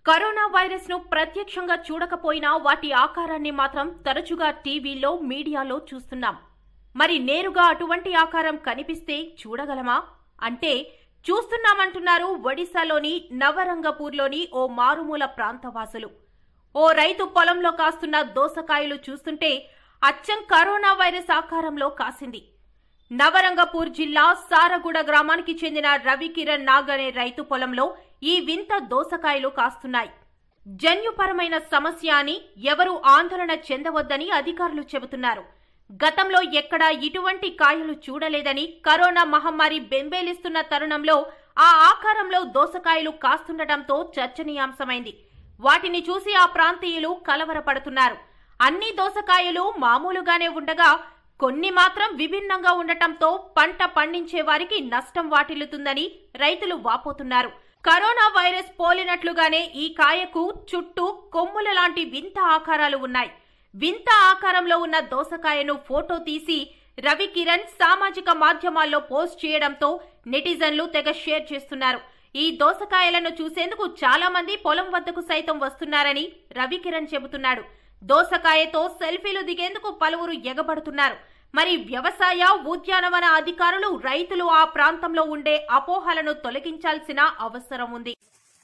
Corona virus ను ప్రత్యక్షంగా చూడకపోయినా వాటి ఆకారాన్ని మాత్రం తరచుగా టీవీలో మీడియాలో చూస్తున్నాం మరి నేరుగా అటువంటి ఆకారం కనిపిస్తే చూడగలమా అంటే చూస్తున్నామంటున్నారు ఒడిశాలోని నవరంగపూర్లోని ఓ మారుమూల ప్రాంతవాసులు ఓ రైతు పొలంలో కాస్తున్న దోసకాయలు చూస్తుంటే అచ్చం కరోనా వైరస్ ఆకారంలో కాసింది నవరంగపూర్ జిల్లా సారగూడ గ్రామానికి చెందిన రవికిరణ్ నాగ్ అనే రైతు పొలంలో ఈ వింత దోసకాయలు కాస్తున్నాయి జన్యుపరమైన సమస్య అని ఎవరూ ఆందోళన చెందవద్దని అధికారులు చెబుతున్నారు గతంలో ఎక్కడా ఇటువంటి కాయలు చూడలేదని కరోనా మహమ్మారి బెంబేలిస్తున్న తరుణంలో ఆ ఆకారంలో దోసకాయలు కాస్తుండటంతో చర్చనీయాంశమైంది వాటిని చూసి ఆ ప్రాంతీయులు కలవరపడుతున్నారు అన్ని దోసకాయలు మామూలుగానే ఉండగా కొన్ని మాత్రం విభిన్నంగా ఉండటంతో పంట పండించే వారికి నష్టం వాటిల్లుతుందని రైతులు వాపోతున్నారు కరోనా వైరస్ పోలినట్లుగానే ఈ కాయకు చుట్టూ కొమ్ముల లాంటి వింత ఆకారాలు ఉన్నాయి వింత ఆకారంలో ఉన్న దోసకాయను ఫోటో తీసి రవి కిరణ్ సామాజిక మాధ్యమాల్లో పోస్ట్ చేయడంతో నెటిజన్లు తెగ షేర్ చేస్తున్నారు ఈ దోసకాయలను చూసేందుకు చాలా మంది పొలం వద్దకు సైతం వస్తున్నారని రవికిరణ్ చెబుతున్నాడు దోసకాయతో సెల్ఫీలు దిగేందుకు పలువురు ఎగబడుతున్నారు మరి వ్యవసాయ ఉద్యానవన అధికారులు రైతులు ఆ ప్రాంతంలో ఉండే అపోహలను తొలగించాల్సిన అవసరం ఉంది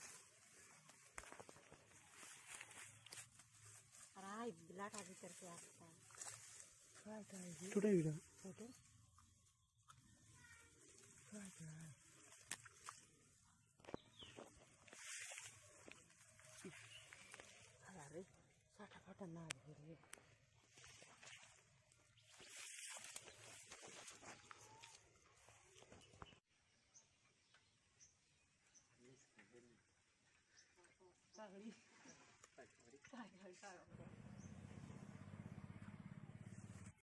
Today video.